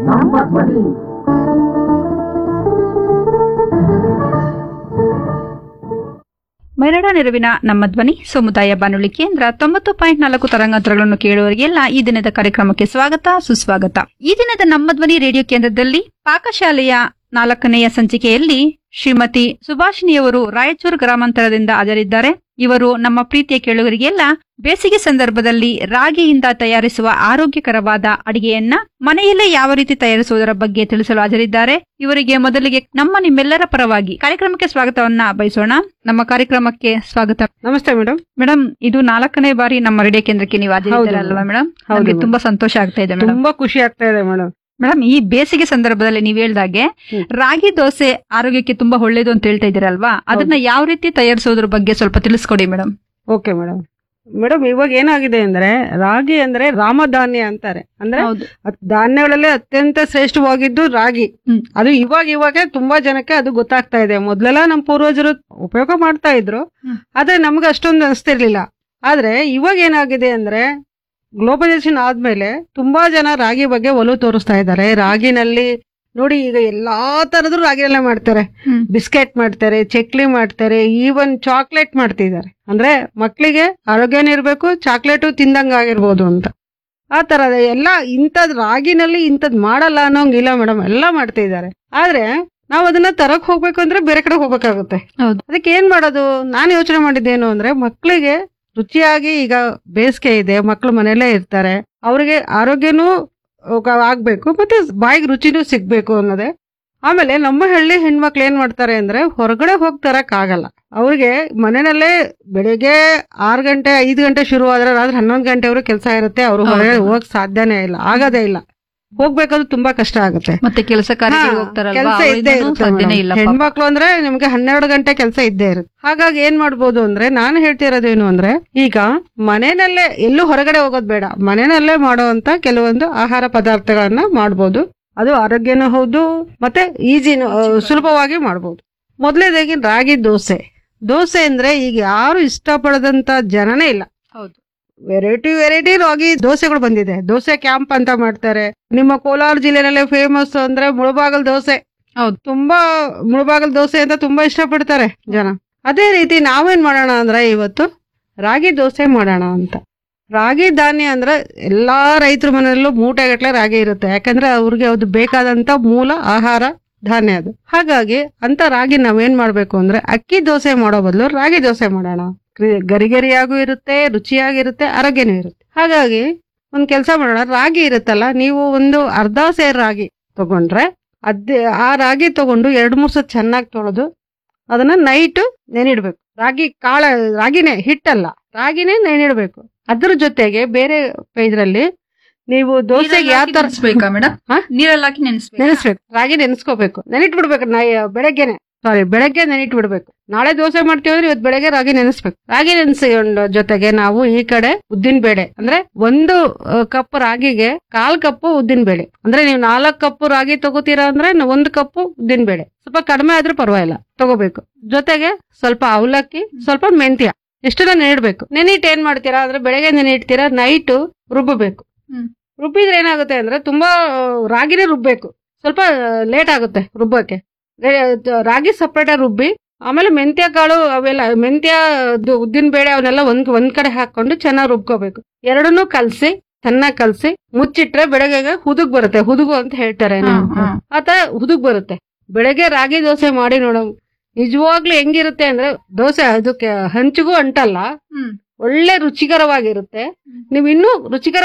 ನಮ್ಮ ಧ್ವನಿ ಮೈರಾಡ ನೆರವಿನ ನಮ್ಮ ಧ್ವನಿ ಸಮುದಾಯ ಬಾನುಲಿ ಕೇಂದ್ರ ತೊಂಬತ್ತು ಪಾಯಿಂಟ್ ನಾಲ್ಕು ತರಂಗಾಂತರಗಳನ್ನು ಕೇಳುವವರಿಗೆಲ್ಲ ಈ ದಿನದ ಕಾರ್ಯಕ್ರಮಕ್ಕೆ ಸ್ವಾಗತ ಸುಸ್ವಾಗತ ಈ ದಿನದ ನಮ್ಮ ಧ್ವನಿ ರೇಡಿಯೋ ಕೇಂದ್ರದಲ್ಲಿ ಪಾಕಶಾಲೆಯ ನಾಲ್ಕನೆಯ ಸಂಚಿಕೆಯಲ್ಲಿ ಶ್ರೀಮತಿ ಸುಭಾಷಿಣಿಯವರು ರಾಯಚೂರು ಗ್ರಾಮಾಂತರದಿಂದ ಹಾಜರಿದ್ದಾರೆ ಇವರು ನಮ್ಮ ಪ್ರೀತಿಯ ಕೇಳುಗರಿಗೆಲ್ಲ ಬೇಸಿಗೆ ಸಂದರ್ಭದಲ್ಲಿ ರಾಗಿಯಿಂದ ತಯಾರಿಸುವ ಆರೋಗ್ಯಕರವಾದ ಅಡಿಗೆಯನ್ನ ಮನೆಯಲ್ಲೇ ಯಾವ ರೀತಿ ತಯಾರಿಸುವುದರ ಬಗ್ಗೆ ತಿಳಿಸಲು ಹಾಜರಿದ್ದಾರೆ ಇವರಿಗೆ ಮೊದಲಿಗೆ ನಮ್ಮ ನಿಮ್ಮೆಲ್ಲರ ಪರವಾಗಿ ಕಾರ್ಯಕ್ರಮಕ್ಕೆ ಸ್ವಾಗತವನ್ನ ಬಯಸೋಣ ನಮ್ಮ ಕಾರ್ಯಕ್ರಮಕ್ಕೆ ಸ್ವಾಗತ ನಮಸ್ತೆ ಮೇಡಮ್ ಮೇಡಮ್ ಇದು ನಾಲ್ಕನೇ ಬಾರಿ ನಮ್ಮ ರೇಡಿಯೋ ಕೇಂದ್ರಕ್ಕೆ ನೀವು ಹಾಜರಿದ್ದೀರಲ್ವಾ ಮೇಡಮ್ ಹೌದು ನಮಗೆ madam. ತುಂಬಾ ಸಂತೋಷ ಆಗ್ತಾ ಇದೆ ಮೇಡಮ್ ತುಂಬಾ ಖುಷಿ ಆಗ್ತಾ ಇದೆ ಮೇಡಮ್ ಮೇಡಮ್ ಈ ಬೇಸಿಗೆ ಸಂದರ್ಭದಲ್ಲಿ ನೀವು ಹೇಳ್ದಾಗೆ ಹ್ಮ್. ರಾಗಿ ದೋಸೆ ಆರೋಗ್ಯಕ್ಕೆ ತುಂಬಾ ಒಳ್ಳೇದು ಅಂತ ಹೇಳ್ತಾ ಇದ್ದೀರಲ್ವಾ ಅದನ್ನ ಯಾವ ರೀತಿ ತಯಾರಿಸೋದ್ರ ಬಗ್ಗೆ ಸ್ವಲ್ಪ ತಿಳಿಸ್ಕೊಡಿ ಮೇಡಮ್ ಓಕೆ ಮೇಡಮ್ ಮೇಡಮ್ ಇವಾಗ ಏನಾಗಿದೆ ಅಂದ್ರೆ ರಾಗಿ ಅಂದ್ರೆ ರಾಮಧಾನ್ಯ ಅಂತಾರೆ ಅಂದ್ರೆ ಹೌದು ಅತ್- ಧಾನ್ಯಗಳಲ್ಲೇ ಅತ್ಯಂತ ಶ್ರೇಷ್ಠವಾಗಿದ್ದು ರಾಗಿ ಹ್ಮ್. ಅದು ಇವಾಗ ಇವಾಗ ತುಂಬಾ ಜನಕ್ಕೆ ಅದು ಗೊತ್ತಾಗ್ತಾ ಇದೆ ಮೊದ್ಲೆಲ್ಲ ನಮ್ಮ ಪೂರ್ವಜರು ಉಪಯೋಗ ಮಾಡ್ತಾ ಇದ್ರು ಹ್ಮ್. ಆದ್ರೆ ನಮ್ಗೆ ಅಷ್ಟೊಂದು ಅನಿಸ್ತಿರ್ಲಿಲ್ಲ ಆದ್ರೆ ಇವಾಗ ಏನಾಗಿದೆ ಅಂದ್ರೆ ಗ್ಲೋಬಲೈಸೇಷನ್ ಆದ್ಮೇಲೆ ತುಂಬಾ ಜನ ರಾಗಿ ಬಗ್ಗೆ ಒಲವು ತೋರಿಸ್ತಾ ಇದ್ದಾರೆ ರಾಗಿನಲ್ಲಿ ನೋಡಿ ಈಗ ಎಲ್ಲಾ ತರದ್ದು ರಾಗಿಯಲ್ಲೇ ಮಾಡ್ತಾರೆ ಹ್ಮ್. ಬಿಸ್ಕೆಟ್ ಮಾಡ್ತಾರೆ ಚಕ್ಲಿ ಮಾಡ್ತಾರೆ ಈವನ್ ಚಾಕ್ಲೇಟ್ ಮಾಡ್ತಿದ್ದಾರೆ ಅಂದ್ರೆ ಮಕ್ಕಳಿಗೆ ಆರೋಗ್ಯನೂ ಇರಬೇಕು ಚಾಕ್ಲೇಟು ತಿಂದಂಗ ಆಗಿರ್ಬೋದು ಅಂತ ಆ ತರದ ಎಲ್ಲ ಇಂಥದ್ ರಾಗಿನಲ್ಲಿ ಇಂಥದ್ ಮಾಡಲ್ಲ ಅನ್ನೋಂಗಿಲ್ಲ ಮೇಡಮ್ ಎಲ್ಲ ಮಾಡ್ತಿದ್ದಾರೆ ಆದ್ರೆ ನಾವು ಅದನ್ನ ತರಕ್ ಹೋಗ್ಬೇಕು ಅಂದ್ರೆ ಬೇರೆ ಕಡೆ ಹೋಗ್ಬೇಕಾಗುತ್ತೆ ಹೌದು. ಅದಕ್ಕೆ ಏನ್ ಮಾಡೋದು ನಾನು ಯೋಚನೆ ಮಾಡಿದ್ದೇನು ಅಂದ್ರೆ ಮಕ್ಕಳಿಗೆ ರುಚಿಯಾಗಿ ಈಗ ಬೇಸಿಗೆ ಇದೆ ಮಕ್ಕಳು ಮನೆಯಲ್ಲೇ ಇರ್ತಾರೆ ಅವ್ರಿಗೆ ಆರೋಗ್ಯನೂ ಅಹ್, ಆಗ್ಬೇಕು ಮತ್ತೆ ಬಾಯಿಗೆ ರುಚಿನೂ ಸಿಗ್ಬೇಕು ಅನ್ನೋದೇ ಆಮೇಲೆ ನಮ್ಮ ಹಳ್ಳಿ ಹೆಣ್ಮಕ್ಳು ಏನ್ ಮಾಡ್ತಾರೆ ಅಂದ್ರೆ ಹೊರಗಡೆ ಹೋಗಿ ತರಕ್ ಆಗಲ್ಲ ಅವ್ರಿಗೆ ಮನೆಯಲ್ಲೇ ಬೆಳಿಗ್ಗೆ ಆರು ಗಂಟೆ ಐದು ಗಂಟೆ ಶುರು ಆದ್ರೆ ರಾತ್ರಿ ಹನ್ನೊಂದು ಗಂಟೆವರೆಗೂ ಕೆಲಸ ಇರುತ್ತೆ ಅವ್ರು ಹೊರಗಡೆ ಹೌದು. ಹೋಗಕ್ ಸಾಧ್ಯನೇ ಇಲ್ಲ ಆಗದೇ ಇಲ್ಲ ಹೋಗ್ಬೇಕಾದ್ರೂ ತುಂಬಾ ಕಷ್ಟ ಆಗುತ್ತೆ ಮತ್ತೆ ಕೆಲಸ ಕಾರ್ಯಕ್ಕೆ ಹಾ, ಹೋಗ್ತಾರಲ್ವಾ ಕೆಲ್ಸ ಇದ್ದೇ ಅವ್ರಿಂದನೂ ಇರುತ್ತೆ ಸಾಧ್ಯನೇ madam. ಇಲ್ಲ ಪಾಪ. ಹೆಣ್ಮಕ್ಳು ಅಂದ್ರೆ ನಿಮ್ಗೆ ಹನ್ನೆರಡು ಗಂಟೆ ಕೆಲಸ ಇದ್ದೇ ಇರುತ್ತೆ ಹಾಗಾಗಿ ಏನ್ ಮಾಡ್ಬೋದು ಅಂದ್ರೆ ನಾನು ಹೇಳ್ತಿರೋದೇನು ಅಂದ್ರೆ ಈಗ ಮನೆಯಲ್ಲೇ ಎಲ್ಲೂ ಹೊರಗಡೆ ಹೋಗೋದ್ ಬೇಡ ಮನೆಯಲ್ಲೇ ಮಾಡುವಂತ ಕೆಲವೊಂದು ಆಹಾರ ಪದಾರ್ಥಗಳನ್ನ ಮಾಡ್ಬೋದು ಅದು ಆರೋಗ್ಯನೂ ಹೌದು ಮತ್ತೆ ಈಜಿನೂ ಸುಲಭವಾಗಿ ಮಾಡ್ಬೋದು ಮೊದಲೇದಾಗಿ ರಾಗಿ ದೋಸೆ ದೋಸೆ ಅಂದ್ರೆ ಈಗ ಯಾರು ಇಷ್ಟಪಡದಂತ ಜನನೇ ಇಲ್ಲ ಹೌದು ವೆರೈಟಿ ವೆರೈಟಿ ರಾಗಿ ದೋಸೆಗಳು ಬಂದಿದೆ ದೋಸೆ ಕ್ಯಾಂಪ್ ಅಂತ ಮಾಡ್ತಾರೆ ನಿಮ್ಮ ಕೋಲಾರ ಜಿಲ್ಲೆನಲ್ಲೇ ಫೇಮಸ್ ಅಂದ್ರೆ ಮುಳಬಾಗಲ್ ದೋಸೆ ಹೌದು. ತುಂಬಾ ಮುಳಬಾಗಲ್ ದೋಸೆ ಅಂತ ತುಂಬಾ ಇಷ್ಟಪಡ್ತಾರೆ ಜನ ಅದೇ ರೀತಿ ನಾವೇನ್ ಮಾಡೋಣ ಅಂದ್ರೆ ಇವತ್ತು ರಾಗಿ ದೋಸೆ ಮಾಡೋಣ ಅಂತ ರಾಗಿ ಧಾನ್ಯ ಅಂದ್ರೆ ಎಲ್ಲಾ ರೈತರ ಮನೆಯಲ್ಲೂ ಮೂಟೆಗಟ್ಲೆ ರಾಗಿ ಇರುತ್ತೆ ಯಾಕಂದ್ರೆ ಅವ್ರಿಗೆ ಅದು ಬೇಕಾದಂತ ಮೂಲ ಆಹಾರ ಧಾನ್ಯ ಅದು ಹಾಗಾಗಿ ಅಂತ ರಾಗಿ ನಾವೇನ್ ಮಾಡ್ಬೇಕು ಅಂದ್ರೆ ಅಕ್ಕಿ ದೋಸೆ ಮಾಡೋ ಬದಲು ರಾಗಿ ದೋಸೆ ಮಾಡೋಣ ಕ್ರಿ- ಗರಿಗರಿಯಾಗೂ ಇರುತ್ತೆ ರುಚಿಯಾಗಿರುತ್ತೆ ಆರೋಗ್ಯನೂ ಇರುತ್ತೆ ಹಾಗಾಗಿ ಒಂದ್ ಕೆಲಸ ಮಾಡೋಣ ರಾಗಿ ಇರುತ್ತಲ್ಲ ನೀವು ಒಂದು ಅರ್ಧ ಸೇರ್ ರಾಗಿ ತಗೊಂಡ್ರೆ ಅದೇ ಆ ರಾಗಿ ತಗೊಂಡು ಎರಡ್ ಮೂರ್ ಸತ್ ಚೆನ್ನಾಗಿ ತೊಳೆದು ಅದನ್ನ ನೈಟ್ ನೆನಿಡ್ಬೇಕು ರಾಗಿ ಕಾಳ ರಾಗಿನೇ ಹಿಟ್ಟಲ್ಲ ರಾಗಿನೇ ನೆನಿಡ್ಬೇಕು ಅದ್ರ ಜೊತೆಗೆ ಬೇರೆ ಇದ್ರಲ್ಲಿ ನೀವು ದೋಸೆಗೆ ಯಾವ ತರ ನೆನೆಸ್ಬೇಕಾ ಮೇಡಮ್ ಹಾ? ನೀರಲ್ಲಿ ಹಾಕಿ ನೆನೆಸ್ಬೇಕು ನೆನೆಸ್ಬೇಕು ರಾಗಿ ನೆನೆಸ್ಕೋಬೇಕು ನೆನಿಟ್ ಬಿಡ್ಬೇಕು ನೈ ಬೆಳಗ್ಗೆನೆ ಸಾರಿ ಬೆಳಗ್ಗೆ ನೆನಿಟ್ ಬಿಡ್ಬೇಕು ನಾಳೆ ದೋಸೆ ಮಾಡ್ತೀವಿ ಅಂದ್ರೆ ಇವತ್ತು ಬೆಳಗ್ಗೆ ರಾಗಿ ನೆನೆಸ್ಬೇಕು ರಾಗಿ ನೆನೆಸ್ಕೊಂಡ ಜೊತೆಗೆ ನಾವು ಈ ಕಡೆ ಉದ್ದಿನ ಬೇಳೆ ಅಂದ್ರೆ ಒಂದು ಕಪ್ ರಾಗಿಗೆ ಕಾಲ್ ಕಪ್ ಉದ್ದಿನ ಬೇಳೆ ಅಂದ್ರೆ ನೀವು ನಾಲ್ಕು ಕಪ್ ರಾಗಿ ತಗೋತೀರಾ ಅಂದ್ರೆ ನ- ಒಂದು ಕಪ್ ಉದ್ದಿನ ಬೇಳೆ ಸ್ವಲ್ಪ ಕಡಿಮೆ ಆದ್ರೂ ಪರವಾಗಿಲ್ಲ ತಗೋಬೇಕು ಜೊತೆಗೆ ಸ್ವಲ್ಪ ಅವಲಕ್ಕಿ ಸ್ವಲ್ಪ ಮೆಂತ್ಯ ಎಷ್ಟನ್ನ ನೆನಿಡ್ಬೇಕು ನೆನಿಟ್ ಏನ್ ಮಾಡ್ತೀರಾ ಅಂದ್ರೆ ಬೆಳಗ್ಗೆ ನೆನಿಡ್ತೀರಾ ನೈಟ್ ರುಬ್ಬಬೇಕು ಹ್ಮ್. ರುಬ್ಬಿದ್ರೆ ಏನಾಗುತ್ತೆ ಅಂದ್ರೆ ತುಂಬಾ ಆ, ರಾಗಿನೇ ರುಬ್ಬೇಕು ಸ್ವಲ್ಪ ಲೇಟ್ ಆಗುತ್ತೆ ರುಬ್ಬಕ್ಕೆ ರೇ- ತ- ರಾಗಿ ಸಪ್ರೇಟ್ ರುಬ್ಬಿ ಆಮೇಲೆ ಮೆಂತ್ಯ ಕಾಳು ಅವೆಲ್ಲ ಮೆಂತ್ಯ ಉದ್ದಿನ ಬೇಳೆ ಅವನ್ನೆಲ್ಲ ಒಂದ್ ಒಂದ್ ಕಡೆ ಹಾಕೊಂಡು ಚೆನ್ನಾಗಿ ರುಬ್ಕೋಬೇಕು ಎರಡನ್ನೂ ಕಲ್ಸಿ ಚೆನ್ನಾಗಿ ಕಲ್ಸಿ ಮುಚ್ಚಿಟ್ರೆ ಬೆಳಗ್ಗೆ ಹುದುಗ್ ಬರುತ್ತೆ ಹುದುಗು ಅಂತ ಹೇಳ್ತಾರೆ ಹ್ಮ್, ಹ್ಮ್. ಆತ ಹುದುಗ್ ಬರುತ್ತೆ ಬೆಳಗ್ಗೆ ರಾಗಿ ದೋಸೆ ಮಾಡಿ ನೋಡೋ ನಿಜವಾಗ್ಲೂ ಹೆಂಗಿರುತ್ತೆ ಅಂದ್ರೆ ದೋಸೆ ಅದಕ್ಕೆ ಹಂಚಿಗೂ ಅಂಟಲ್ಲ ಹ್ಮ್. ಒಳ್ಳೆ ರುಚಿಕರವಾಗಿರುತ್ತೆ ನೀವು ಇನ್ನೂ ರುಚಿಕರ